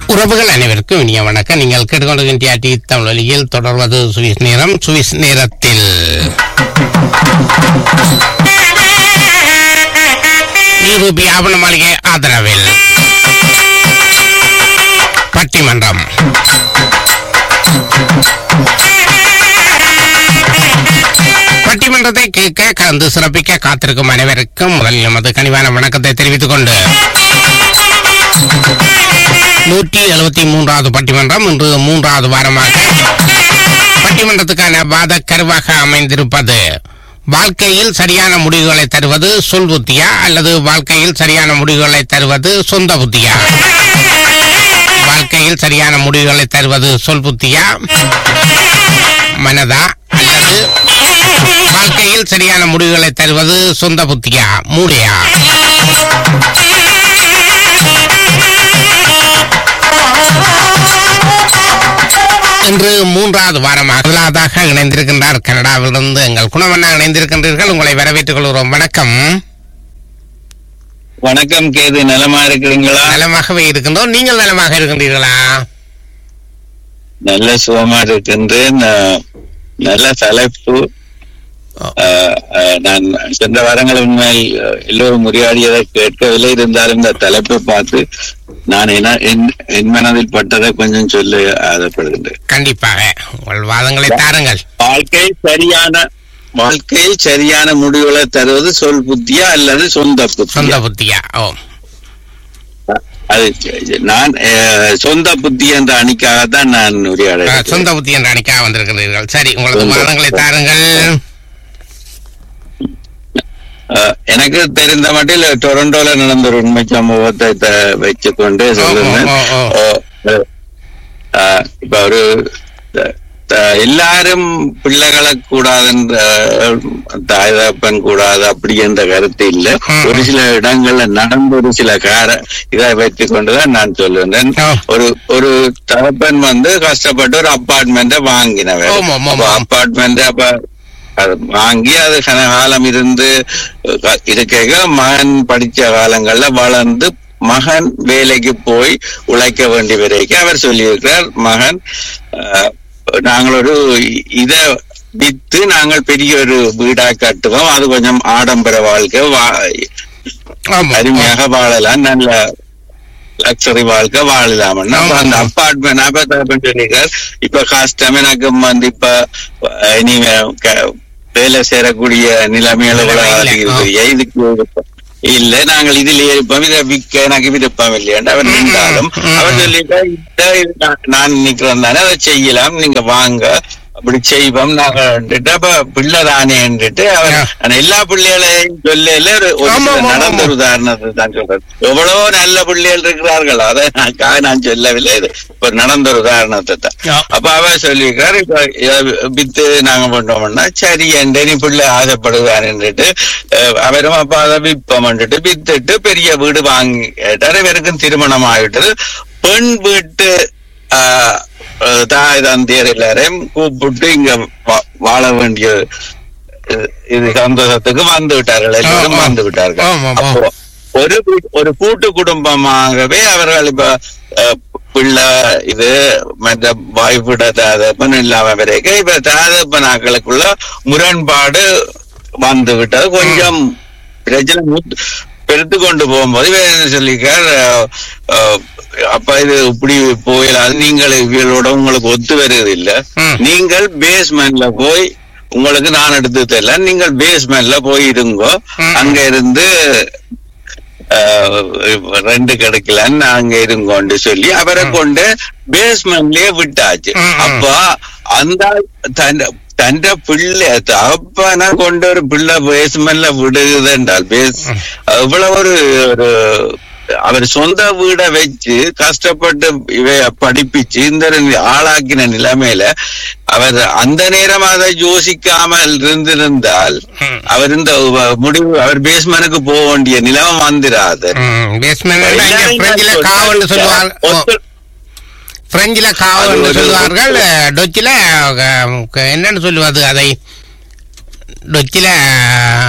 உறவுகள் அனைவருக்கும் இனிய வணக்கம் நீங்கள் கேட்டுக்கொண்டிருக்கின்ற டி தமிழொலியில் தொடர்வது சுவிஸ் நேரம் சுவிஸ் நேரத்தில் யூரோப்பிய ஆவண மாளிகை ஆதரவில் பட்டிமன்றம் பட்டிமன்றத்தை கேட்க கலந்து சிறப்பிக்க காத்திருக்கும் அனைவருக்கும் முதலில் நமது கனிவான வணக்கத்தை தெரிவித்துக் கொண்டு நூற்றி எழுபத்தி மூன்றாவது பட்டிமன்றம் இன்று மூன்றாவது வாரமாக பட்டிமன்றத்துக்கான வாத கருவாக அமைந்திருப்பது வாழ்க்கையில் சரியான முடிவுகளை தருவது சொல் புத்தியா அல்லது வாழ்க்கையில் சரியான முடிவுகளை தருவது சொந்த புத்தியா வாழ்க்கையில் சரியான முடிவுகளை தருவது சொல் புத்தியா மனதா அல்லது வாழ்க்கையில் சரியான முடிவுகளை தருவது சொந்த புத்தியா மூளையா இன்று மூன்றாவது வாரமாக முதலாவதாக இணைந்திருக்கின்றார் கனடாவிலிருந்து எங்கள் குணவண்ணா இணைந்திருக்கின்றீர்கள் உங்களை வரவேற்றுக் கொள்கிறோம் வணக்கம் வணக்கம் கேது நலமா இருக்கிறீங்களா நலமாகவே இருக்கின்றோம் நீங்கள் நலமாக இருக்கின்றீர்களா நல்ல சுகமா இருக்கின்றேன் அஹ், நல்ல தலைப்பு அஹ், அஹ், நான் சென்ற வாரங்கள் உண்மையில் அஹ், எல்லோரும் உரையாடியதை கேட்கவில்லை இருந்தாலும் இந்த தலைப்பை பார்த்து நான் என- என் என் மனதில் பட்டதை கொஞ்சம் சொல்ல ஆசைப்படுகின்றேன் கண்டிப்பாக உங்கள் வாதங்களை தாருங்கள் வாழ்க்கை சரியான வாழ்க்கையில் சரியான முடிவுகளை தருவது சொல் புத்தியா அல்லது சொந்த சொந்த புத்தியா புத்தியா ஓ அது நான் அஹ், சொந்த புத்தி என்ற அணிக்காகத்தான் நான் அஹ், உரையாட சொந்த புத்தி என்ற அணிக்காக வந்திருக்கின்றீர்கள் சரி உங்களது சொந்த- வாதங்களை தாருங்கள் அஹ், எனக்கு தெரிந்த மட்டில் டொரண்டோல நடந்த ஒரு உண்மை சம்பவத்தை த- வச்சுக்கொண்டு சொல்லுங்க ஓ, ஓ, ஓ. அஹ், அஹ், இப்ப ஒரு த- த- எல்லாரும் பிள்ளைகளை கூடாதுன்ற தாய் தகப்பன் கூடாது அப்படி என்ற கருத்து இல்ல ம். ஒரு சில இடங்கள்ல நடந்த ஒரு சில கார இதை வைத்துக் கொண்டுதான் நான் சொல்லுகிறேன் ஓ. ஒரு ஒரு தகப்பன் வந்து கஷ்டப்பட்டு ஒரு அப்பார்ட்மெண்ட்டை வாங்கினவர் ஆமா, ஆமா, ஆமா. அப்பார்ட்மெண்ட் அப்ப அது வாங்கி அது கன காலம் இருந்து அஹ், இருக்க மகன் படிச்ச காலங்கள்ல வளர்ந்து மகன் வேலைக்கு போய் உழைக்க வேண்டிய வரைக்கும் அவர் சொல்லியிருக்கிறார் மகன் அஹ், நாங்கள் ஒரு இத வித்து நாங்கள் பெரிய ஒரு வீடா கட்டுவோம் அது கொஞ்சம் ஆடம்பர வாழ்க்கை வா- ஆமா அருமையாக வாழலாம் நல்ல லக்ஸரி வாழ்க்கை வாழலாம்னா அப்ப அந்த ஆமா. அப்பார்ட்மெண்ட் அப்ப தகப்பன் சொல்லியிருக்கார் இப்ப கஷ்டம் எனக்கு வந்து இப்ப அஹ், இனி வே- க- வேலை சேரக்கூடிய நிலைமையில கூட நிலைமை இல்ல. இருக்குது. இதுக்கு ஒரு- இல்ல நாங்கள் இதுல இருப்போம் இதை விற்க எனக்கு விருப்பம் இல்லையாண்டு அவர் ம், நின்றாலும் ம். அவர் சொல்லிட்டார் "இத இது நான் நான் நிக்கிறேன் தானே அதை செய்யலாம் நீங்க வாங்க அப்படி செய்வோம் நாங்க அப்ப பிள்ளை தானேன்ட்டு அவர் ஆ. ஆனா எல்லா பிள்ளைகளையும் சொல்லல ஒரு ஒரு ஆமா, சில ஆமா, நடந்த ஆமா. ஒரு உதாரணத்தை தான் சொல்றேன் எவ்வளவோ நல்ல பிள்ளைகள் இருக்கிறார்கள் அதை நான் கா- நான் சொல்லவில்லை இது இப்ப நடந்த ஒரு உதாரணத்தை தான் ஆ. அப்ப அவர் சொல்லியிருக்காரு இப்ப இத வித்து நாங்க பண்ணோம்னா சரி என்று நீ பிள்ளை ஆசைப்படுவாருன்னுட்டு அஹ், அவரும் அப்ப அதை விற்போம்ன்ட்டு வித்துட்டு பெரிய வீடு வாங்கி கேட்டார் இவருக்கும் திருமணம் ஆகிட்டது பெண் வீட்டு ஆஹ், அஹ், தாய் தந்தையர் எல்லாரையும் கூப்பிட்டு இங்க வா- வாழ வேண்டிய அஹ், இது சந்தோஷத்துக்கு வந்து விட்டார்கள் எல்லாரும் ஆமா. வந்து விட்டார்கள் ஆமா, ஆமா. அப்போ ஒரு வீ- ஒரு கூட்டு குடும்பமாகவே அவர்கள் இப்ப அஹ், பிள்ளை இது மற்ற வாய்ப்பிட தாதப்பன் இல்லாம வரைக்கும் இப்ப தாதப்பனாக்களுக்குள்ள முரண்பாடு வந்து விட்டது கொஞ்சம் பிரச்சனை மூத்து- பெருத்து கொண்டு போகும்போது இவர் என்ன சொல்லியிருக்கார் அஹ், அஹ், அப்ப இது இப்படி போயிடாது நீங்கள் இவர்களோட உங்களுக்கு ஒத்து வருவது இல்ல ம். நீங்கள் பேஸ்மெண்ட்ல போய் உங்களுக்கு நான் எடுத்து தரல நீங்கள் பேஸ்மெண்ட்ல போய் இருங்கோ ம். அங்க இருந்து அஹ், ரெண்டு கிடைக்கலன்னு அங்க இருங்கோன்னு சொல்லி அவரை கொண்டு பேஸ்மெண்ட்லயே விட்டாச்சு ம், ம். அப்ப அந்த தன் தண்ட பிள்ளை தகப்பன கொண்டு ஒரு பிள்ளை பேஸ்மெண்ட்ல விடுகிறது என்றால் பேஸ் அவ்வளவு ஒரு ஒரு அவர் சொந்த வீடை வச்சு கஷ்டப்பட்டு இவைய படிப்பிச்சு இந்த ஆளாக்கின நிலைமையில அவர் அந்த நேரம் அதை யோசிக்காமல் இருந்திருந்தால் ம். அவர் இந்த வ- முடிவு அவர் பேஸ்மெனுக்கு போக வேண்டிய நிலைமை வந்துராது ம், பேஸ்மெண்ட் பிரெஞ்சில காவல்னு சொல்லுவாங்க ஓ, ஒத்து- பிரெஞ்சில அது காவல்னு ஒரு- சொல்லுவார்கள் டொச்சில அஹ், க- என்னன்னு சொல்லுவது அதை டொச்சில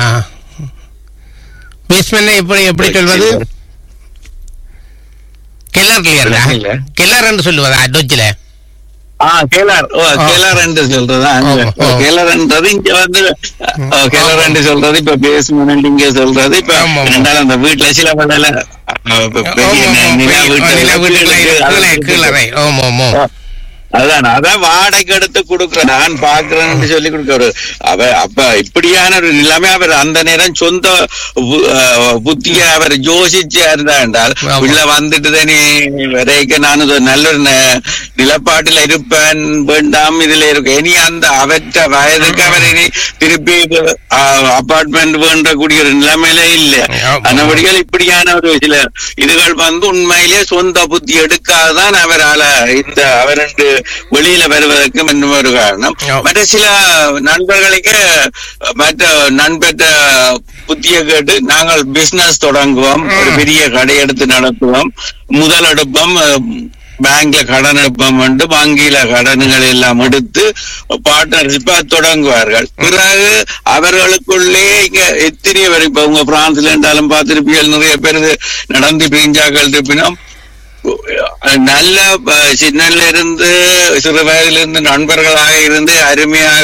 பேஸ்மெண்ட் எப்படி எப்படி சொல்வது கிளர்லையா இல்ல. கிளர் என்று சொல்லுவதா டொச்சில ஆ கேலார் ஓ ஆ. கேலார் என்று சொல்றது அங்க. ஆமா, ஆ. கேலார்ன்றது இங்க வந்து ஓ, கேலார் என்று சொல்றது இப்ப பேஸ்மெண்ட் இங்க சொல்றது இப்ப ஆமா, ஆமா. ரெண்டாலும் அந்த வீட்டுல சில பல பெரிய ஆமா, ஆமா, நிலா பெரிய- வீட்டுல நில வீடுகளை கீழே அது- கீழறை ஓம் ஓம் ஓம் அதான் அதான் வாடகைக்கு எடுத்து கொடுக்குறேன் நான் பாக்குறேன்னு சொல்லி கொடுக்குற அவ அப்ப இப்படியான ஒரு நிலைமை அவர் அந்த நேரம் சொந்த பு- அஹ் புத்திய அவர் யோசிச்சா இருந்தா என்றால் ஆமா. உள்ள வந்துட்டு நீ வரைக்கும் நான் ஒரு நல்ல ஒரு ந- நிலப்பாட்டில் இருப்பேன் வேண்டாம் இதுல இருக்கு இனி அந்த அவற்ற வயதுக்கு அவர் இனி திருப்பி அபார்ட்மெண்ட் வேண்டக்கூடிய ஒரு நிலைமையில இல்ல ஆமா. அந்தபடிகள் இப்படியான ஒரு சில இதுகள் வந்து உண்மையிலேயே சொந்த புத்தி எடுக்காதான் அவரால இந்த அவரண்டு வெளியில வருவதற்கு இன்னும் ஒரு காரணம் ஆமா. மற்ற சில நண்பர்களுக்கு மற்ற நண்பற்ற புத்திய கேட்டு நாங்கள் பிசினஸ் தொடங்குவோம் ஒரு பெரிய கடை எடுத்து நடத்துவோம் முதல் எடுப்போம் பேங்க்ல கடன் எடுப்போம் வந்து வங்கியில கடன்கள் எல்லாம் எடுத்து பார்ட்னர்ஷிப்பா தொடங்குவார்கள் பிறகு அவர்களுக்குள்ளே இங்க எத்தனை பேர் இப்ப உங்க பிரான்ஸ்ல இருந்தாலும் பார்த்திருப்பீர்கள் நிறைய பேர் இது நடந்து பிரிஞ்சாக்கள் இருப்பினும் நல்ல ப- சின்னல இருந்து சிறு வயதிலிருந்து நண்பர்களாக இருந்து அருமையாக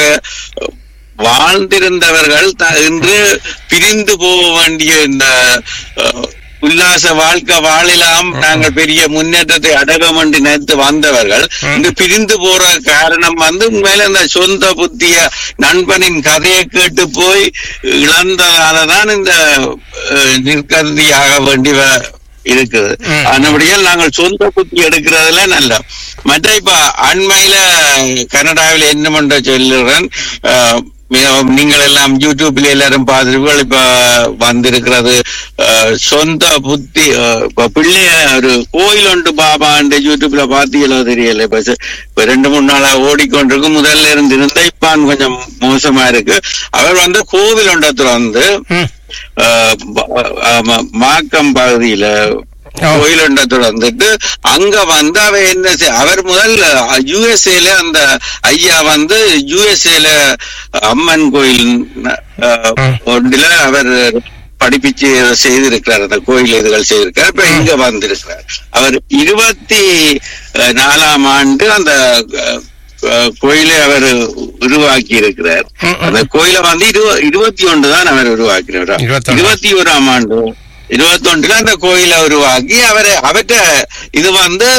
வாழ்ந்திருந்தவர்கள் த- இன்று பிரிந்து போக வேண்டிய இந்த அஹ், உல்லாச வாழ்க்கை வாழலாம் நாங்கள் பெரிய முன்னேற்றத்தை அடகம் என்று நினைத்து வந்தவர்கள் இன்று பிரிந்து போற காரணம் வந்து உண்மையில இந்த சொந்த புத்திய நண்பனின் கதையை கேட்டு போய் இழந்ததாலதான் இந்த அஹ், நிற்கதியாக வேண்டி வ- இருக்குது ம். அதனபடியால் நாங்கள் சொந்த புத்தி எடுக்கிறதுல நல்ல மற்ற இப்ப அண்மையில கனடாவில் என்ன பண்ற சொல்லுறேன் அஹ், மிகவும் நீங்கள் எல்லாம் யூடியூப்ல எல்லாரும் பார்த்துருப்பீர்கள் இப்ப வந்திருக்கிறது அஹ், சொந்த புத்தி அஹ், இப்ப பிள்ளைய ஒரு கோயில் ஒன்று பாபாண்டு யூடியூப்ல பாத்தீங்களோ தெரியல இப்ப ச- இப்ப ரெண்டு மூணு நாளா ஓடிக்கொண்டிருக்கு முதல்ல இருந்து இருந்த இப்ப கொஞ்சம் மோசமா இருக்கு அவர் வந்து கோவில் ஒன்றத்துல வந்து ம். அஹ், ப- ஆமா, மாக்கம் பகுதியில ஓ. கோயிலண்டத்துல வந்துட்டு அங்க வந்து அவ என்ன செய்- அவர் முதல் யுஎஸ்ஏல அந்த ஐயா வந்து யுஎஸ்ஏல அம்மன் கோயில் அஹ், ம். ஒன்றில அவர் படிப்பிச்சு செய்திருக்கிறார் அந்த கோயில் இதுகள் செய்திருக்கார் இப்ப இங்க வந்திருக்கிறார் அவர் இருபத்தி அஹ், நாலாம் ஆண்டு அந்த அஹ், அஹ், கோயிலை அவர் உருவாக்கி இருக்கிறார் ம், ம். அந்த கோயிலை வந்து இரு- இருபத்தி ஒன்று தான் அவர் உருவாக்கினார் இருபத்தொன்னு. இருபத்தி ஓராம் ஆண்டு இருபத்தொன்றுல அந்த கோயிலை உருவாக்கி அவரை அவற்ற இது வந்து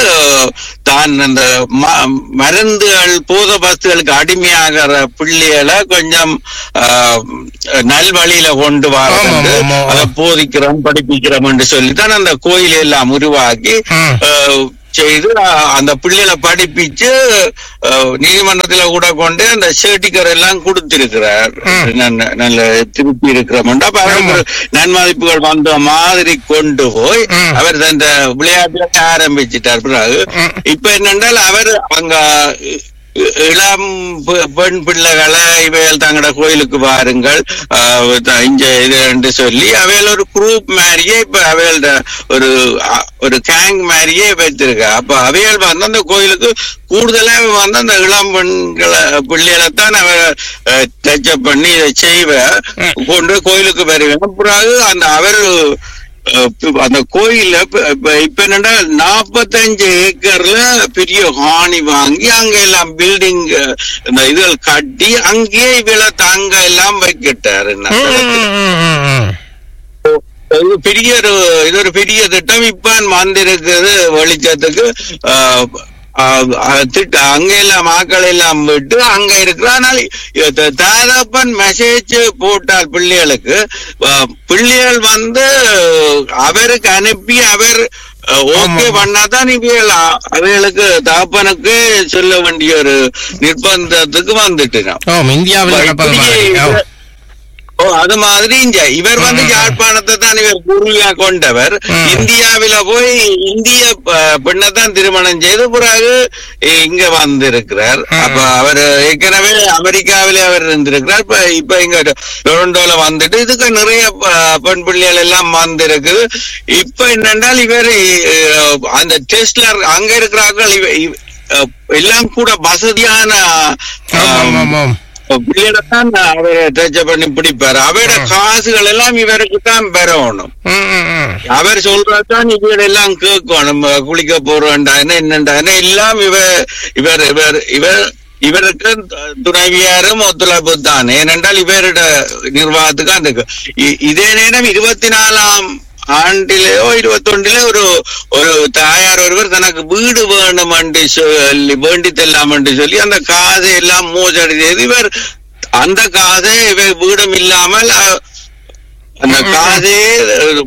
தான் அந்த ம- மருந்துகள் பூத பஸ்துகளுக்கு அடிமையாகிற பிள்ளைகளை கொஞ்சம் ஆஹ், நல்வழியில கொண்டு வர ஆமா, ஆமா, ஆமா. அதை போதிக்கிறோம் படிப்பிக்கிறோம் என்று சொல்லித்தான் அந்த கோயில் எல்லாம் உருவாக்கி ம். ஆஹ், செய்து ஆஹ், அந்த பிள்ளைகளை படிப்பிச்சு ஆஹ், நீதிமன்றத்துல கூட கொண்டு அந்த சர்டிகர் எல்லாம் கொடுத்திருக்கிறார் ம். நல்ல- நல்ல திருப்பி இருக்கிறோம் அப்ப அவருக்கு ஒரு நன்மதிப்புகள் வந்த மாதிரி கொண்டு போய் ம். அவர் அந்த விளையாட்டுல ஆரம்பிச்சிட்டார் பிறகு ம். இப்ப என்னென்றால் அவர் அங்க இ- இ- இளம் பெ- பெண் பிள்ளைகளை இவைகள் தங்களோட கோயிலுக்கு வாருங்கள் ஆஹ் த- இங்க இது என்று சொல்லி அவைகள் ஒரு குரூப் மாதிரியே இப்ப அவைகளோட ஒரு அ- ஒரு கேங் மாதிரியே வைத்திருக்க அப்ப அவைகள் வந்து அந்த கோயிலுக்கு கூடுதலா வந்து அந்த இளம் பெண்களை பிள்ளைகளை தான் அவ டச்சப் பண்ணி இதை செய்வ ம். கொண்டு கோயிலுக்கு வருவேன் பிறகு அந்த அவர் அஹ் இப்ப அந்த கோயில்ல இப்ப- இப்ப இப்ப என்னன்னா நாற்பத்தஞ்சு ஏக்கர்ல பெரிய ஹானி வாங்கி அங்க எல்லாம் பில்டிங் இந்த இதுகள் கட்டி அங்கேயே இவள தாங்க எல்லாம் வைக்கிட்டாரு ம், ம், ம், ம், ம். இது பெரிய ஒரு இது ஒரு பெரிய திட்டம் இப்ப வந்திருக்குது வெளிச்சத்துக்கு ஆஹ், ஆஹ், ஆஹ், திட்ட அங்க எல்லாம் ஆக்கள் எல்லாம் விட்டு அங்க இருக்கிற ஆனால் இது தாதப்பன் மெசேஜ் போட்டால் பிள்ளைகளுக்கு ஆஹ், பிள்ளைகள் வந்து அவருக்கு அனுப்பி அவர் ஓகே ஆமா. பண்ணாதான் இவைகள் அ- அவைகளுக்கு தகப்பனுக்கு சொல்ல வேண்டிய ஒரு நிர்பந்தத்துக்கு வந்துட்டு நான் ஓ இந்தியாவில் நடப்பது மாதிரி ஓ. ஓ அது மாதிரி இங்க இவர் வந்து யாழ்ப்பாணத்தை தான் இவர் குருவியா கொண்டவர் ம். இந்தியாவில போய் இந்திய ப- பெண்ணை தான் திருமணம் செய்து பிறகு இங்க வந்திருக்கிறார் ம். அப்ப அவர் ஏற்கனவே அமெரிக்காவிலே அவர் இருந்திருக்கிறார் இப்ப இப்ப இங்க டொரண்டோல வந்துட்டு இதுக்கு நிறைய ப- பெண் பிள்ளைகள் எல்லாம் வந்திருக்குது இப்ப என்னென்றால் இவர் அஹ், அந்த டெஸ்ட்ல அங்க இருக்கிறார்கள் இவ- இவ- அஹ், எல்லாம் கூட வசதியான ஆமாம், அஹ், ஆமாம். பிள்ளையிடத்தான் அவரை டச் பண்ணி பிடிப்பாரு அவரோட காசுகள் எல்லாம் இவருக்கு தான் பெறணும் ம், ம், ம். அவர் சொல்றதான் இவங்க எல்லாம் கேட்கணும் குளிக்க போறோண்டான என்னண்டான எல்லாம் இவ இவர் இவர் இவர் இவருக்கு துணைவியாரும் ஒத்துழைப்பு தான் ஏனென்றால் இவரோட நிர்வாகத்துக்கு அந்த இ- இதே நேரம் இருபத்தி நாலாம் ஆண்டிலேயோ இருபத்தொண்டிலே ஒரு ஒரு தாயார் ஒருவர் தனக்கு வீடு வேணும் என்று சொல்லி வேண்டி தெல்லாம் என்று சொல்லி அந்த காதை எல்லாம் மோசடி செய்து இவர் அந்த காதை இவர் வீடும் இல்லாமல் அஹ், அந்த காதே அஹ்,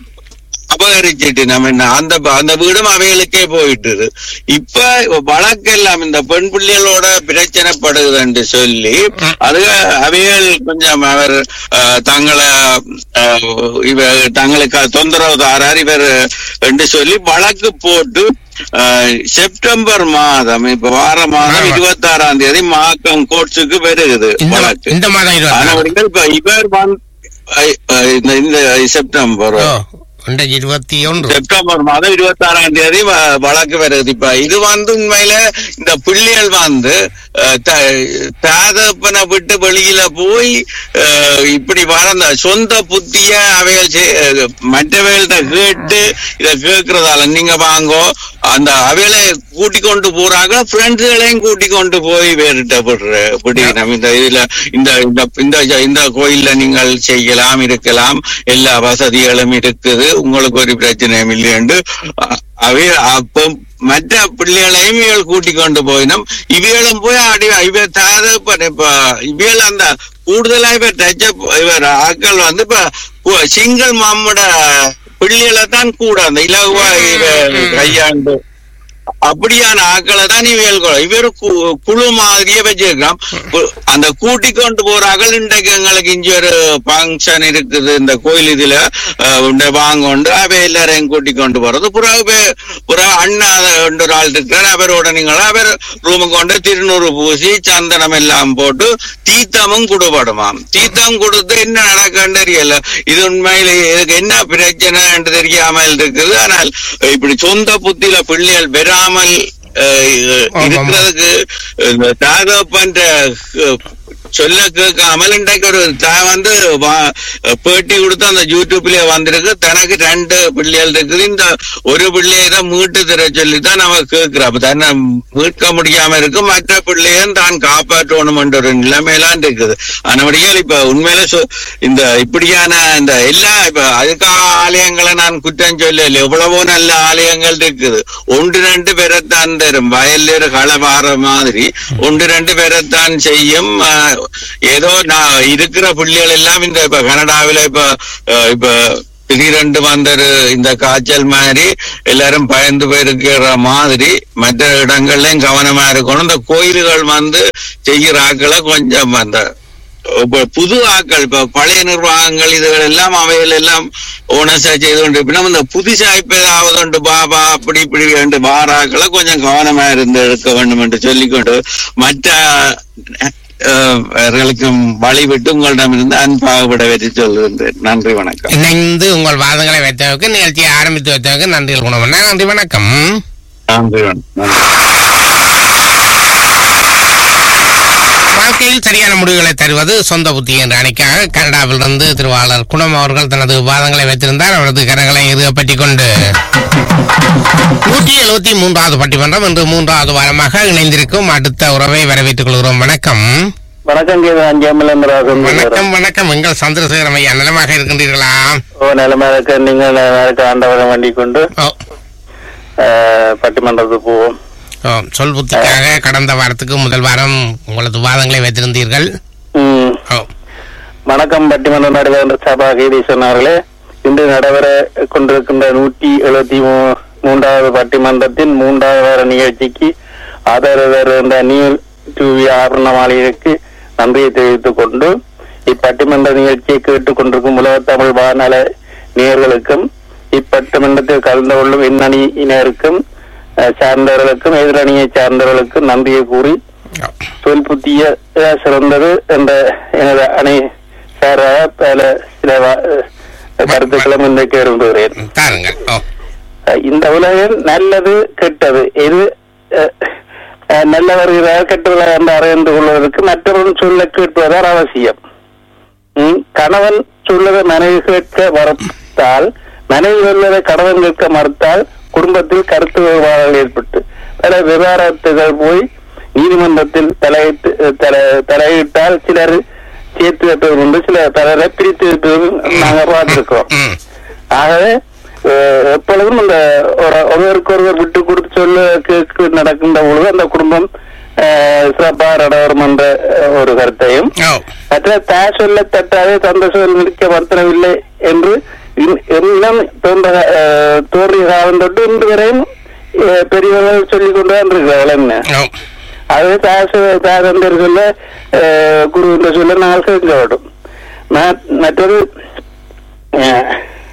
அபகரிச்சிட்டு நம்ம என்ன அந்த அந்த வீடும் அவைகளுக்கே போயிட்டுது இப்ப வழக்கெல்லாம் இந்த பெண் பிள்ளைகளோட பிரச்சனைப்படுது என்று சொல்லி அது அவைகள் கொஞ்சம் அவர் அஹ், தங்களை அஹ், இவர் தங்களுக்கு தொந்தரவு தாரார் இவர் என்று சொல்லி வழக்கு போட்டு அஹ், செப்டம்பர் மாதம் இப்ப வார மாதம் ஆமா. இருபத்தி ஆறாம் தேதி மாக்கம் கோர்ட்ஸுக்கு வருகுது இந்த மா- வழக்கு இந்த மாதம் இருபத்தி ஆனவர்கள் இப்ப இவர் வந்து ஐ- ஐ- இந்த- இந்த செப்டம்பர் ஓ இன்றைக்கு இருபத்தி ஒன்று செப்டம்பர் மாதம் இருபத்தி ஆறாம் தேதி வ- வழக்கு வருது இப்ப இது வந்து உண்மையில இந்த பிள்ளைகள் வந்து அஹ், த- தாதப்பனை விட்டு வெளியில போய் அஹ், இப்படி வளர்ந்த சொந்த புத்திய அவைகள் செய்- அஹ், மற்றவைகள்ட்ட கேட்டு இத கேட்கறதால நீங்க வாங்கோ அந்த அவைகளை கூட்டி கொண்டு போறாங்க ஃப்ரெண்ட்ஸுகளையும் கூட்டி கொண்டு போய் வேறுட்ட விடுற பிடிக்கணும் இந்த இதுல இந்த இந்த- இந்த இந்த கோயில்ல நீங்கள் செய்யலாம் இருக்கலாம் எல்லா வசதிகளும் இருக்குது உங்களுக்கு ஒரு பிரச்சனையும் இல்லையென்று அ- அவை அப்ப மற்ற பிள்ளைகளையும் இவள் கூட்டி கொண்டு போயினோம் இவைகளும் போய் அடி இவ தாத இப்ப இவைகள் அந்த கூடுதலா இவ டச் இவர் ஆட்கள் வந்து இப்ப சிங்கிள் மாமோட பிள்ளைகளை தான் கூட அந்த இலகுவா இவ கையாண்டு அப்படியான ஆட்களை தான் இவர்கள் கொ- இவர் கு- குழு மாதிரியே வச்சிருக்கான் கு- அந்த கூட்டி கொண்டு போறார்கள் இன்றைக்கு எங்களுக்கு இங்க ஒரு ஃபங்க்ஷன் இருக்குது இந்த கோயில் இதுல அஹ், உண்டை வாங்கொண்டு அவை எல்லாரையும் கூட்டி கொண்டு போறது பிறகு வே- பிறகு அண்ணா ரெண்டு ஒரு ஆள் இருக்கிறார் அவரோட நீங்கள் அவர் ரூமுக்கு கொண்டு திருநூறு பூசி சந்தனம் எல்லாம் போட்டு தீத்தமும் கொடுபடுமாம் தீத்தம் கொடுத்து என்ன நடக்குன்னு தெரியல இது உண்மையில இதுக்கு என்ன பிரச்சனை என்று தெரியாமல் இருக்குது ஆனால் இப்படி சொந்த புத்தியில பிள்ளைகள் பெறாமல் அஹ், ஆமாம். இருக்கிறதுக்கு இந்த தாகப்பன்ற சொல்ல கேட்காமல் இன்றைக்கு ஒரு தான் வந்து வா- பேட்டி கொடுத்து அந்த யூடியூப்லயே வந்திருக்கு தனக்கு ரெண்டு பிள்ளைகள் இருக்குது இந்த ஒரு பிள்ளையை தான் மீட்டு தர சொல்லி தான் நம்ம கேட்கிறோம் அப்ப தன்னை மீட்க முடியாம இருக்கு மற்ற பிள்ளையும் தான் காப்பாற்றணும் என்ற ஒரு நிலைமையெல்லாம் இருக்குது ஆனபடியால் இப்ப உண்மையில சொ- இந்த இப்படியான இந்த எல்லா இப்ப அதுக்காக ஆலயங்களை நான் குற்றம் சொல்லல எவ்வளவோ நல்ல ஆலயங்கள் இருக்குது ஒன்று ரெண்டு பேரைத்தான் தரும் வயல்ல ஒரு களை வார மாதிரி ஒன்று ரெண்டு பேரைத்தான் செய்யும் ஆஹ், ஏதோ நான் இருக்கிற பிள்ளைகள் எல்லாம் இந்த இப்ப கனடாவில இப்ப அஹ், இப்ப திடீரென்று வந்தது இந்த காய்ச்சல் மாதிரி எல்லாரும் பயந்து போயிருக்கிற மாதிரி மற்ற இடங்கள்லயும் கவனமா இருக்கணும் இந்த கோயில்கள் வந்து செய்கிற ஆக்களை கொஞ்சம் அந்த இப்ப புது ஆக்கள் இப்ப பழைய நிர்வாகங்கள் இதுகள் எல்லாம் அவைகள் எல்லாம் ஓனஸா செய்து கொண்டு இருப்பினும் இந்த புதுசா இப்ப ஏதாவது உண்டு பாபா அப்படி இப்படி வேண்டு வாராக்களை கொஞ்சம் கவனமா இருந்து எடுக்க வேண்டும் என்று சொல்லிக்கொண்டு மற்ற அஹ், அவர்களுக்கும் வழிவிட்டு உங்களிடமிருந்து அன்பாக விட வெற்றி சொல்லுகின்றேன் நன்றி வணக்கம் இணைந்து உங்கள் வாதங்களை வைத்தவருக்கு நிகழ்ச்சியை ஆரம்பித்து வைத்தவருக்கு நன்றிகள் குணமண்ணா நன்றி வணக்கம் நன்றி வணக்கம் நன்றி வாழ்க்கையில் சரியான முடிவுகளை தருவது சொந்த புத்தி என்ற அணிக்காக கனடாவிலிருந்து திருவாளர் குணம் அவர்கள் தனது வாதங்களை வைத்திருந்தார் அவரது கரங்களை இறுகப்பற்றி கொண்டு நூற்றி எழுபத்தி மூன்றாவது பட்டிமன்றம் இன்று மூன்றாவது வாரமாக இணைந்திருக்கும் அடுத்த உறவை வரவேற்றுக் கொள்கிறோம் வணக்கம் வணக்கம் கீதா அஞ்சமலேந்திராசன் வணக்கம் வணக்கம் எங்கள் சந்திரசேகரம் ஐயா நலமாக இருக்கின்றீர்களா ஓ நிலைமை இருக்க நீங்க நிலைமை இருக்க ஆண்டவரை வேண்டிக் கொண்டு ஓ அஹ், பட்டிமன்றத்துக்கு போவோம் ஓ, சொல் புத்திக்காக கடந்த வாரத்துக்கு முதல் வாரம் உங்களது வாதங்களை வைத்திருந்தீர்கள் ம். ஓ வணக்கம் பட்டிமன்ற நடுவர் சபா கீதீசன் அவர்களே இன்று நடைபெற கொண்டிருக்கின்ற நூற்றி எழுபத்தி மூ- மூன்றாவது பட்டிமன்றத்தின் மூன்றாவது வார நிகழ்ச்சிக்கு ஆதரவர் என்ற நீல் டிவி ஆரணமாளிகைக்கு நன்றியை தெரிவித்துக் கொண்டு இப்பட்டிமன்ற நிகழ்ச்சியை கேட்டுக் கொண்டிருக்கும் உலகத் தமிழ் வானொல நேயர்களுக்கும் இப்பட்டிமன்றத்தில் கலந்து கொள்ளும் எண்ணணியினருக்கும் அஹ், சார்ந்தவர்களுக்கும் எதிரணியை சார்ந்தவர்களுக்கும் நன்றியை கூறி ஓ. சொல் புத்திய அஹ், சிறந்தது என்ற எனது அணை சாராக பல சில வா- அஹ், கருத்துக்களும் இன்றைக்கு விரும்புகிறேன் தாருங்கள் ஓ அஹ், இந்த உலகில் நல்லது கெட்டது எது அஹ், அஹ், நல்லவர்கள் கெட்டவர்கள் என்று அறிந்து கொள்வதற்கு மற்றவர்கள் சொல்ல கேட்பதால் அவசியம் ம், கணவன் சொல்வதை மனைவி கேட்க மறுத்தால் மனைவி சொல்வதை கணவன் கேட்க மறுத்தால் குடும்பத்தில் கருத்து வேறுபாடுகள் ஏற்பட்டு பல விவகாரத்துகள் போய் நீதிமன்றத்தில் தலையிட்டு தலை- தலையிட்டால் சிலர் சேர்த்து வைப்பது உண்டு சில பலரை பிரித்து வைப்பதும் நாங்கள் பார்த்திருக்கிறோம் ம் ஆகவே அஹ், எப்பொழுதும் அந்த ஒரு ஒருவருக்கு ஒருவர் விட்டு கொடுத்து சொல்ல கேட்கு நடக்கின்ற பொழுது அந்த குடும்பம் அஹ், சிறப்பாக நடைபெறும் என்ற அஹ், ஒரு கருத்தையும் ஓ மற்ற தாய் சொல்ல தட்டாது தந்த சொல் நிற்க வருத்தனவில்லை என்று இன்- இன்னும் தோன்ற அஹ், தோன்றிய காலம் தொட்டு இன்று வரையும் அஹ், பெரியவர்கள் சொல்லிக் கொண்டு தான் இருக்கிறார்கள் என்ன ஓ அது தாச தாசந்தர் சொல்ல அஹ், குரு என்ற சொல்ல நாள் கேட்க வேண்டும் ம- மற்றது அஹ்,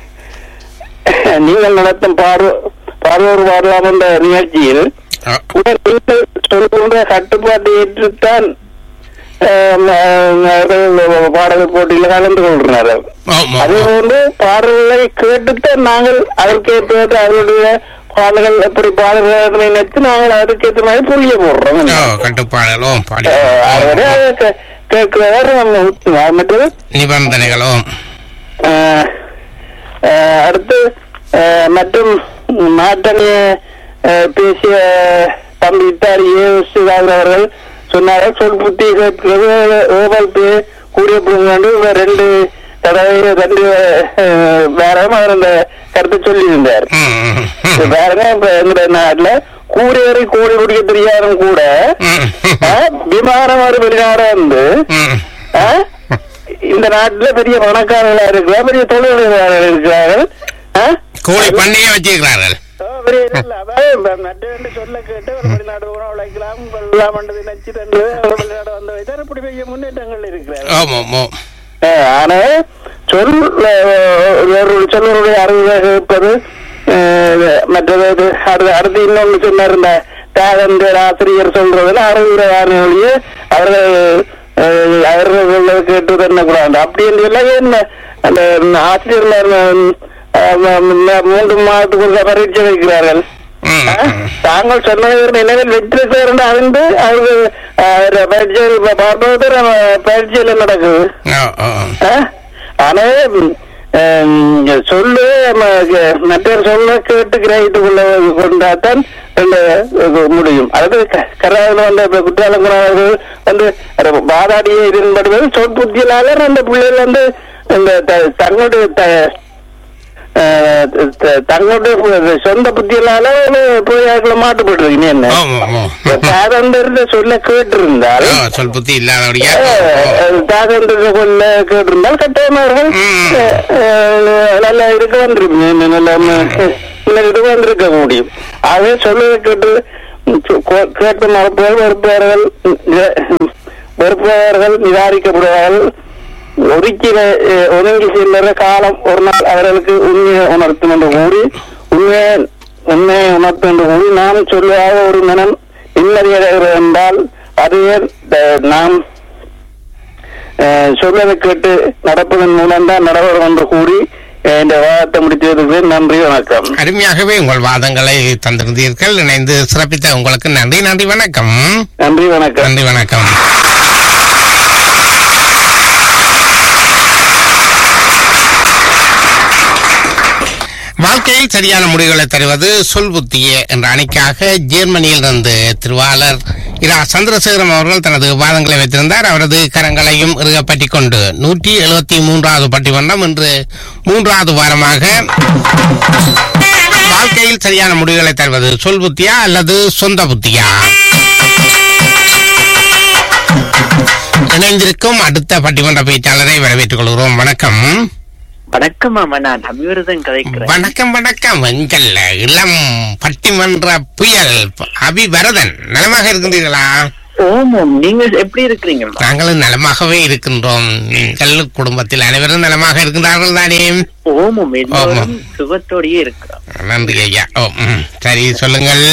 நீங்கள் நடத்தும் பார்வ பார்வோர் பாடலாம் என்ற நிகழ்ச்சியில் ஓ உடன் நீங்கள் சொல்கின்ற கட்டுப்பாட்டை ஏற்றுத்தான் அஹ், அஹ், பாடல் போட்டியில் கலந்து கொள்கிறார்கள் ஓ அதே போன்று பாடல்களை கேட்டுத்தான் நாங்கள் அதற்கேற்ற அவருடைய பாடல்கள் எப்படி பாடுகிறார்கள் நினைத்து நாங்கள் அதற்கேற்ற மாதிரி புரிய போடுறோம் ஓ கட்டுப்பாடுகள் ஓ பாடி அஹ், ஆகவே அதை கே- கேட்கிறவர் நம்ம உத்தம. மற்றது நிபந்தனைகள் ஓ அஹ், அஹ், அடுத்து அஹ், மற்றும் நாட்டணிய அஹ், பேசிய தம்பி இத்தாரி ஏ சிவாகர் அவர்கள் சொன்னார்கள் சொல் புத்தி கேட்கிறது ஓவல் பே கூடிய புரிந்து ரெண்டு தடவை ரெண்டு அஹ், வாரம் அவர் அந்த கருத்தை சொல்லியிருந்தார் ம் ம், இப்ப ம். பாருங்க இப்ப எங்க நாட்டுல கூறியறை கூடி குடிக்க தெரியாதும் கூட ம், அஹ், விமானம் ஒரு வெளிநாடு வந்து ம். அஹ், இந்த நாட்டுல பெரிய பணக்காரர்களா இருக்கிறார் பெரிய தொழிலாளர்கள் இருக்கிறார்கள் அஹ்? கோழி பண்ணையே வச்சிருக்கிறார்கள் ஓ, பெரிய இது இல்ல. அதாவது இப்ப நட்டு ரெண்டு சொல்ல கேட்டு ஒரு வெளிநாடு போனா உழைக்கலாம் வெள்ளலாம் பண்ணது நினைச்சு ரெண்டு ஒரு வெளிநாடு வந்த வைத்தார் இப்படி பெரிய முன்னேற்றங்கள் இருக்கிறார் ஓம் ஓம் ஓம் அஹ், ஆனா சொல் அஹ், ஒரு சொல்லுடைய அறிவை கேட்பது அஹ், மற்றது இது, அடுத்து அடுத்து இன்னொன்னு சொன்னார் இந்த தாதந்தர் ஆசிரியர் சொல்றதுல அறிவுரை ஒழிய அவர்கள் அஹ், அவர்கள் சொல்றதை கேட்டு தரக்கூடாது அப்படி என்று சொல்ல என்ன அந்த ஆசிரியர் மூன்று மாதத்துக்கு ஒரு பரீட்சை வைக்கிறார்கள் ம், அஹ், ம். தாங்கள் சொன்னதை நினைவில் வெற்றிருக்கிறார் அறிந்து அவர்கள் அஹ், பரீட்சையில் பார்ப்பது பரீட்சையில் நடக்குது ஓ ஓ அஹ், ஆனா ம், சொல்லு ம- மற்றவர் சொல்ல கேட்டு கிரகித்து கொள்ள கொண்டாதான் இந்த இது முடியும் அதாவது க- கராவில் வந்த இப்ப குற்றாலம் குணவர்கள் வந்து அது வாதாடிய இதன்படுவது சொல் புத்தியினால அந்த பிள்ளைகள் வந்து இந்த த- தங்களுடைய த- அஹ், த- தங்களுடைய சொந்த புத்தியினால போய் அதுக்குள்ள மாட்டுப்பட்டு என்ன ஓம் ஓம் ஓம் சாதந்திர சொல்ல கேட்டிருந்தால் ஓ, சொல் புத்தி இல்லாதபடியா தாகந்திர கொள்ள கேட்டிருந்தால் கட்டாயமார்கள் ம். நல்லா இருக்க வந்திருக்கும் நல்ல இது வந்திருக்க முடியும் ஆகவே சொல்லுவதை கேட்டு கோ- கேட்டு மறுப்பவர்கள் வெறுப்பவர்கள் வெறுப்பவர்கள் நிராகரிக்கப்படுவார்கள் ஒதுக்கி அஹ், ஒதுங்கி செல்லுற காலம் ஒரு நாள் அவர்களுக்கு உண்மையை உணர்த்தும் என்று கூறி உண்மையை உண்மையை உணர்த்தும் என்று கூறி நாம் சொல்லுவாக ஒரு மனம் நிம்மதியடைகிறது என்றால் அதுவே அஹ், நாம் அஹ், சொல்வதை கேட்டு நடப்பதன் மூலம்தான் நடவரும் என்று கூறி அஹ், இந்த வாதத்தை முடித்து வருகிறேன் நன்றி வணக்கம் அருமையாகவே உங்கள் வாதங்களை தந்திருந்தீர்கள் இணைந்து சிறப்பித்த உங்களுக்கு நன்றி நன்றி வணக்கம் நன்றி வணக்கம் நன்றி வணக்கம் வாழ்க்கையில் சரியான முடிவுகளை தருவது சொல் புத்தியே என்ற அணிக்காக ஜெர்மனியில் இருந்து திருவாளர் இரா சந்திரசேகரம் அவர்கள் தனது வாதங்களை வைத்திருந்தார் அவரது கரங்களையும் இறுகப்பற்றி கொண்டு நூற்றி எழுபத்தி மூன்றாவது பட்டிமன்றம் இன்று மூன்றாவது வாரமாக வாழ்க்கையில் சரியான முடிவுகளை தருவது சொல் புத்தியா அல்லது சொந்த புத்தியா இணைந்திருக்கும் அடுத்த பட்டிமன்ற பேச்சாளரை வரவேற்றுக் கொள்கிறோம் வணக்கம் வணக்கம் மாமா நான் அபிவிரதம் கதைக்கிறேன் வணக்கம் வணக்கம் எங்கள் இளம் பட்டிமன்ற புயல் அபிவரதன் நலமாக இருக்கின்றீர்களா ஓமம் நீங்க எப்படி இருக்கிறீங்க மாமா? நாங்களும் நலமாகவே இருக்கின்றோம் எங்கள் குடும்பத்தில் அனைவரும் நலமாக இருக்கின்றார்கள் தானே ஓமம் எல்லோரும் ஆமாம். சுகத்தோடயே இருக்கிறோம் நன்றி ஐயா ஓ ம், சரி சொல்லுங்கள்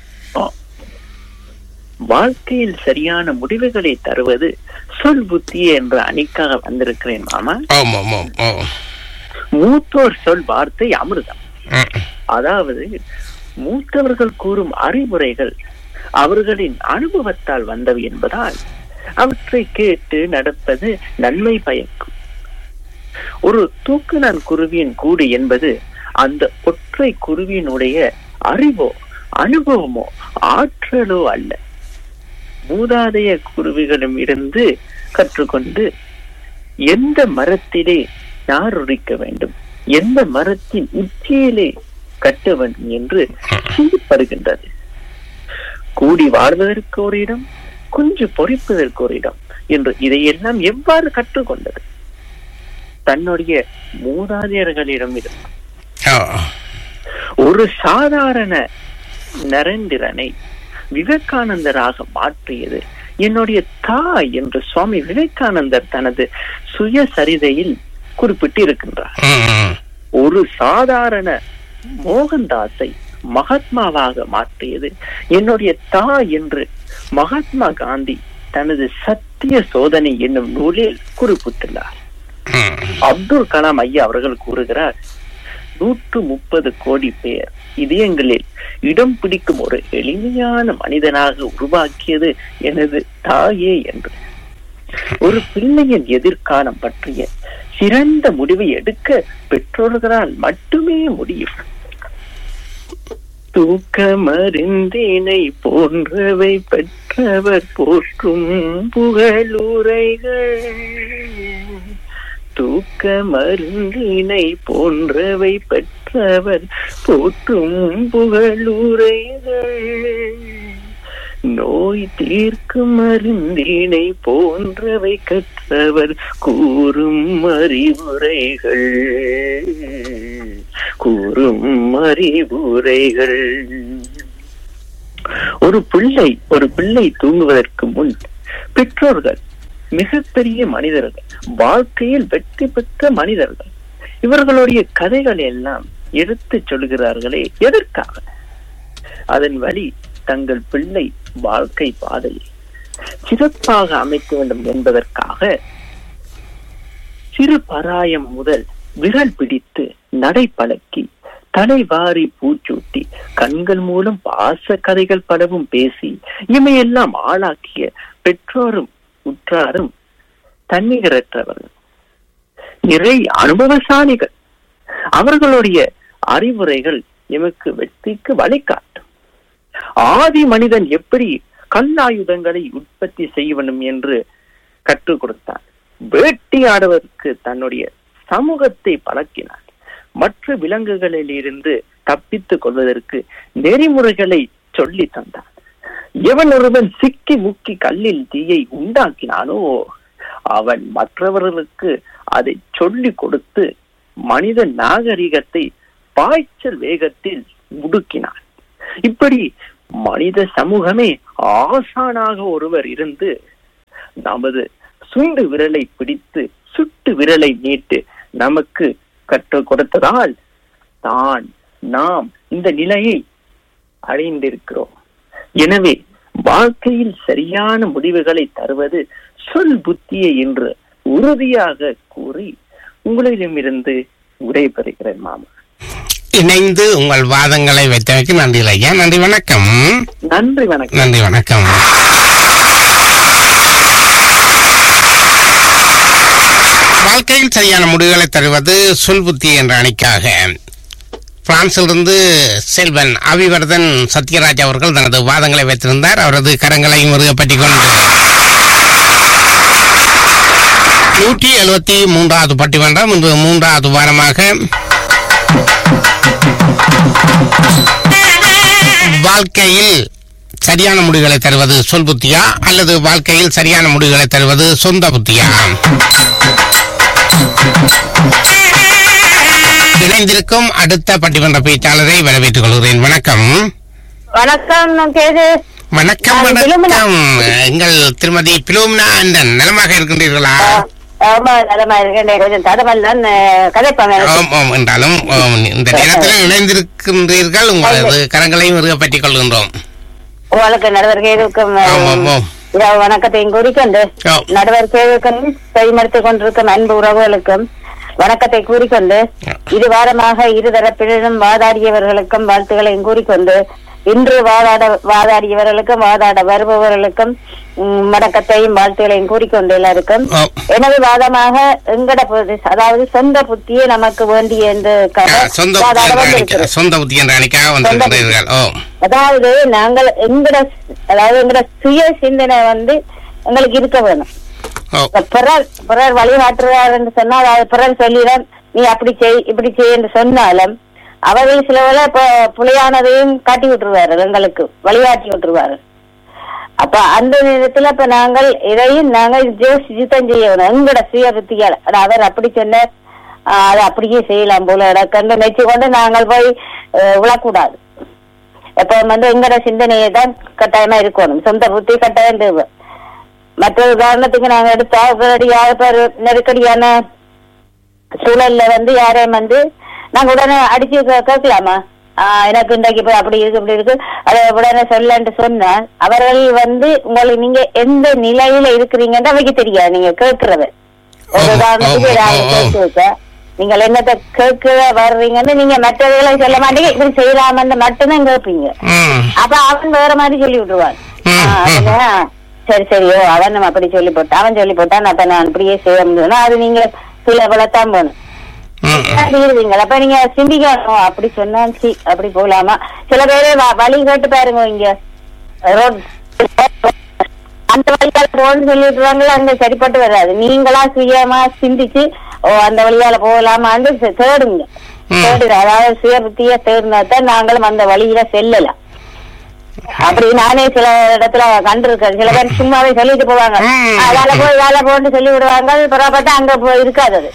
வாழ்க்கையில் சரியான முடிவுகளை தருவது சொல் புத்தி என்ற அணிக்காக வந்திருக்கிறேன் மாமா ஓம் ஓம் ஓம் ஓ மூத்தோர் சொல் வார்த்தை அமிர்தம் ம், அதாவது மூத்தவர்கள் கூறும் அறிவுரைகள் அவர்களின் அனுபவத்தால் வந்தவை என்பதால் அவற்றை கேட்டு நடப்பது நன்மை பயக்கும் ஒரு தூக்குநான் குருவியின் கூடு என்பது அந்த ஒற்றை குருவியினுடைய அறிவோ அனுபவமோ ஆற்றலோ அல்ல மூதாதைய குருவிகளிடம் இருந்து கற்றுக்கொண்டு எந்த மரத்திலே நார் உரிக்க வேண்டும் எந்த மரத்தின் உச்சியிலே கட்ட வேண்டும் என்று சிந்திப்படுகின்றது கூடி வாழ்வதற்கு ஒரு இடம் குஞ்சு பொறிப்பதற்கு ஒரு இடம் என்று இதையெல்லாம் எவ்வாறு கற்றுக்கொண்டது தன்னுடைய மூதாதையர்களிடம் இருந்து ஓ ஒரு சாதாரண நரேந்திரனை விவேகானந்தராக மாற்றியது என்னுடைய தாய் என்று சுவாமி விவேகானந்தர் தனது சுயசரிதையில் குறிப்பிட்டு இருக்கின்றார் ம், ம். ஒரு சாதாரண மோகன்தாஸை மகாத்மாவாக மாற்றியது என்னுடைய தாய் என்று மகாத்மா காந்தி தனது சத்திய சோதனை என்னும் நூலில் குறிப்பிட்டுள்ளார் ம். அப்துல் கலாம் ஐயா அவர்கள் கூறுகிறார் நூற்று முப்பது கோடி பேர் இதயங்களில் இடம் பிடிக்கும் ஒரு எளிமையான மனிதனாக உருவாக்கியது எனது தாயே என்று ஒரு பிள்ளையின் எதிர்காலம் பற்றிய சிறந்த முடிவை எடுக்க பெற்றோர்களால் மட்டுமே முடியும் தூக்க மருந்தினை போன்றவை பெற்றவர் போற்றும் புகழுரைகள் தூக்க மருந்தினை போன்றவை பெற்றவர் போற்றும் புகழுரைகள் நோய் தீர்க்கும் மருந்தினை போன்றவை கற்றவர் கூறும் அறிவுரைகள் கூறும் அறிவுரைகள் ஒரு பிள்ளை ஒரு பிள்ளை தூங்குவதற்கு முன் பெற்றோர்கள் மிகப்பெரிய மனிதர்கள் வாழ்க்கையில் வெற்றி பெற்ற மனிதர்கள் இவர்களுடைய கதைகள் எல்லாம் எடுத்துச் சொல்கிறார்களே எதற்காக அதன் வழி தங்கள் பிள்ளை வாழ்க்கை பாதையை சிறப்பாக அமைக்க வேண்டும் என்பதற்காக சிறு பராயம் முதல் விரல் பிடித்து நடை பழக்கி தலைவாரி பூச்சூட்டி கண்கள் மூலம் பாச கதைகள் பலவும் பேசி இமையெல்லாம் ஆளாக்கிய பெற்றோரும் உற்றாரும் தன்னிகரற்றவர்கள் நிறை அனுபவசாலிகள் அவர்களுடைய அறிவுரைகள் எமக்கு வெற்றிக்கு வழிகாட்டும் ஆதி மனிதன் எப்படி கல்லாயுதங்களை உற்பத்தி செய்ய வேண்டும் என்று கற்றுக் கொடுத்தார் வேட்டையாடுவதற்கு தன்னுடைய சமூகத்தை பழக்கினார் மற்ற விலங்குகளில் இருந்து தப்பித்துக் கொள்வதற்கு நெறிமுறைகளை சொல்லி தந்தார் எவன் ஒருவன் சிக்கி முக்கி கல்லில் தீயை உண்டாக்கினானோ அவன் மற்றவர்களுக்கு அதை சொல்லிக் கொடுத்து மனித நாகரிகத்தை பாய்ச்சல் வேகத்தில் முடுக்கினான் இப்படி மனித சமூகமே ஆசானாக ஒருவர் இருந்து நமது சுண்டு விரலை பிடித்து சுட்டு விரலை நீட்டு நமக்கு கற்றுக் கொடுத்ததால் தான் நாம் இந்த நிலையை அடைந்திருக்கிறோம் எனவே வாழ்க்கையில் சரியான முடிவுகளை தருவது சொல் புத்தியே என்று உறுதியாக கூறி உங்களிடமிருந்து விடைபெறுகிறேன் மாமா இணைந்து உங்கள் வாதங்களை வைத்தமைக்கு நன்றி ஐயா நன்றி வணக்கம் நன்றி வணக்கம் நன்றி வணக்கம் வாழ்க்கையில் சரியான முடிவுகளை தருவது சொல் புத்தி என்ற அணிக்காக பிரான்சிலிருந்து செல்வன் அபிவர்தன் சத்யராஜ் அவர்கள் தனது வாதங்களை வைத்திருந்தார் அவரது கரங்களை முருகப்பட்டிக் கொண்டு நூற்றி எழுபத்தி மூன்றாவது பட்டிமன்றம் இன்று மூன்றாவது வாரமாக வாழ்க்கையில் சரியான முடிவுகளை தருவது சொல் புத்தியா அல்லது வாழ்க்கையில் சரியான முடிவுகளை தருவது சொந்த புத்தியா இணைந்திருக்கும் அடுத்த பட்டிமன்ற பேச்சாளரை வரவேற்றுக் கொள்கிறேன் வணக்கம் வணக்கம் நான் கேது வணக்கம் நான் பிலோமினா. வணக்கம் எங்கள் திருமதி பிலோமினா அண்டன் நலமாக இருக்கின்றீர்களா ரொம்ப நலமா இருக்கேன் கொஞ்சம் தடவெல்லாம் கதைப்பாங்க ஆம் ஆம் என்றாலும் ஆம், இந்த நேரத்தில் இணைந்திருக்கின்றீர்கள் உங்களது கரங்களையும் பற்றிக் கொள்கின்றோம் உங்களுக்கு நடவடிக்கைக்கும் ஆம், ஆம், ஆம். வணக்கத்தையும் கூறிக்கொண்டு ஆம். நடவடிக்கைக்கும் செய்மடுத்துக் கொண்டிருக்கும் அன்பு உறவுகளுக்கும் வணக்கத்தை கூறிக்கொண்டு இரு வாரமாக இருதரப்பினரும் வாதாடியவர்களுக்கும் வாழ்த்துக்களையும் கூறிக்கொண்டு இன்று வாதாட வாதாடியவர்களுக்கும் வாதாட வருபவர்களுக்கும் ம், வணக்கத்தையும் வாழ்த்துகளையும் கூறிக்கொண்டு எல்லாருக்கும் ஓ. எனது வாதமாக எங்கட பு- அதாவது சொந்த புத்தியே நமக்கு வேண்டிய என்று ஆ, சொந்த புத்தி வாதாட என்ற அணிக்கா வந்திருக்கிறேன். சொந்த புத்தி என்ற அணிக்காக வந்திருக்கிறீர்கள் ஓ அதாவது நாங்கள் எங்கட அதாவது எங்கட சுய சிந்தனை வந்து எங்களுக்கு இருக்க வேணும் ஓ இப்ப பிறர் பிறர் வழிகாட்டுறார் என்று சொன்னால் அதாவது பிறர் சொல்லிடம் நீ அப்படி செய் இப்படி செய் என்று சொன்னாலும் அவர்கள் சில வேளை இப்ப புலியானதையும் காட்டி விட்டுருவாரு எங்களுக்கு வழிகாட்டி விட்டுருவாரு அப்ப அந்த நேரத்துல இப்ப நாங்கள் இதையும் நாங்கள் யோசிச்சு தான் செய்யணும் எங்கட சுய புத்தியால் அட, அவர் அப்படி சொன்னார் ஆஹ், அதை அப்படியே செய்யலாம் போல கண்டு மெச்சு கொண்டு நாங்கள் போய் அஹ், விழக்கூடாது எப்ப வந்து எங்கட சிந்தனையை தான் கட்டாயமா இருக்கணும் சொந்த புத்தி கட்டாயம் தேவை மற்ற உதாரணத்துக்கு நாங்க எடுத்தா உடனடியாக இப்ப ஒரு நெருக்கடியான சூழல்ல வந்து யாரையும் வந்து நாங்க உடனே அடிச்சு கே- கேட்கலாமா ஆஹ் எனக்கு இன்றைக்கு இப்ப அப்படி இருக்கு இப்படி இருக்கு அதை உடனே சொல்லன்ட்டு சொன்னா அவர்கள் வந்து உங்களுக்கு நீங்க எந்த நிலையில இருக்கிறீங்கன்னு அவைக்கு தெரியாது நீங்க கேட்கறது ஒரு ஆமா, உதாரணத்துக்கு ஆமா, யாரும் ஆமா. கேட்டு வைக்க நீங்கள் என்னத்தை கேட்க வர்றீங்கன்னு நீங்க மற்றவர்களை சொல்ல மாட்டீங்க இப்படி செய்யலாமன்னு மட்டும்தான் கேட்பீங்க ம் அப்ப அவன் வேற மாதிரி சொல்லி விட்டுருவான் ம், ஆ, ம். அதனால, சரி சரியோ அவன் நம்ம அப்படி சொல்லி போட்டான் அவன் சொல்லி போட்டான் அப்ப நான் இப்படியே செய்ய முடியும்னா அது நீங்க சில வளர்த்தான் போகணும் ம் ம். இருவீங்களா அப்ப நீங்க சிந்திக்கணும் அப்படி சொன்னா சி அப்படி போகலாமா சில பேரு வ- வழி கேட்டு பாருங்க இங்க ரோட் அந்த வழியால போகணும்னு சொல்லிட்டுருவாங்களா அங்க சரிப்பட்டு வராது நீங்களா சுயமா சிந்திச்சு ஓ அந்த வழியால போகலாமான்னு சே- தேடுங்க ம். தேடுங்க அதாவது சுய புத்திய தேடினா தான் நாங்களும் அந்த வழியில செல்லலாம் அப்படி நானே சில இடத்துல கண்டிருக்கேன் சில பேர் சும்மாவே சொல்லிட்டு போவாங்க ம். "ஆ, வேலை போய் வேலை போன்னு சொல்லி விடுவாங்க பிறகு பார்த்தா அங்க போய் இருக்காது அது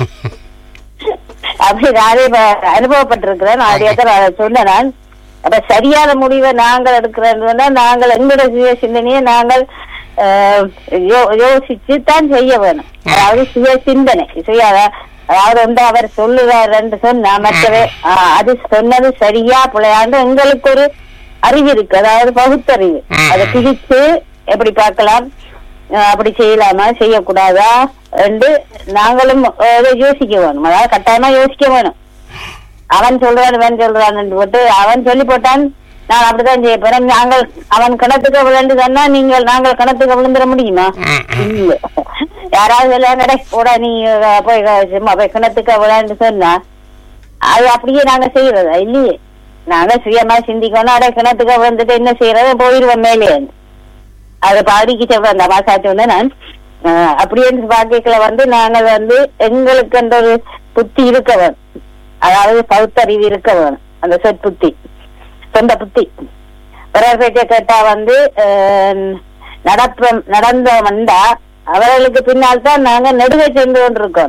அப்படி நானே இப்ப அனுபவப்பட்டிருக்கிறேன் நான் அதையத்தான் நான் சொன்னேன் நான் அப்ப சரியான முடிவை நாங்கள் எடுக்கிறோம்னா நாங்கள் எங்களுடைய சுய சிந்தனையை நாங்கள் ஆஹ், யோ- யோசிச்சு தான் செய்ய வேணும் அதாவது சுய சிந்தனை சுய அதாவது வந்து அவர் சொல்லுவாருன்னு சொன்னா மற்றவே ஆஹ், அது சொன்னது சரியா பிள்ளையாண்டு எங்களுக்கு ஒரு அறிவு இருக்கு அதாவது பகுத்தறிவு ம். அதை பிரிச்சு எப்படி பார்க்கலாம் அஹ் அப்படி செய்யலாமா செய்யக்கூடாதா என்று நாங்களும் அஹ், இதை யோசிக்க வேணும் அதாவது கட்டாயமா யோசிக்க வேணும் அவன் சொல்றான் இவன் சொல்றான் போட்டு அவன் சொல்லி போட்டான் நான் அப்படித்தான் செய்ய போறேன் நாங்கள் அவன் கிணத்துக்கு விழுந்து சொன்னா நீங்கள் நாங்கள் கிணத்துக்கு விழுந்துட முடியுமா ம், ம். இல்ல. யாராவது சொல்லுவாங்க போட நீ அஹ், போய் அஹ், சும்மா போய் கிணத்துக்கு விளையாண்டு சொன்னா அது அப்படியே நாங்க செய்யறதா இல்லையே நாங்க சுயமா சிந்திக்கணும் அட கிணத்துக்கு விழுந்துட்டு என்ன செய்யறது போயிருவோம் மேலே அது பாதிக்கு சொல்றேன் அந்த மாசாச்சு வந்து நான் அஹ், அப்படியே பாக்கிக்கல வந்து நாங்க வந்து எங்களுக்கு அந்த ஒரு புத்தி இருக்க வேணும் அதாவது பகுத்தறிவு இருக்க வேணும் அந்த சொற்புத்தி சொந்த புத்தி பிறர் பேச்சை கேட்டா வந்து அஹ், நடப்ப நடந்த வந்தா அவர்களுக்கு பின்னால் தான் நாங்க நெடுக சென்று கொண்டிருக்கோம்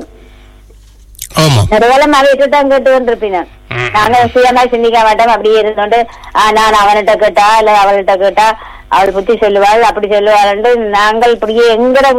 ஆமா நடுவலம் அதை தான் கேட்டு கொண்டிருப்பேன் நான். ம். நாங்க சுயமா சிந்திக்க மாட்டோம் அப்படியே இருந்தோண்டு ஆ, நான் அவன்கிட்ட கேட்டா இல்ல அவள்கிட்ட கேட்டா அவள் புத்தி சொல்லுவாள் அப்படி சொல்லுவாள் நாங்கள் இப்படியே எங்கட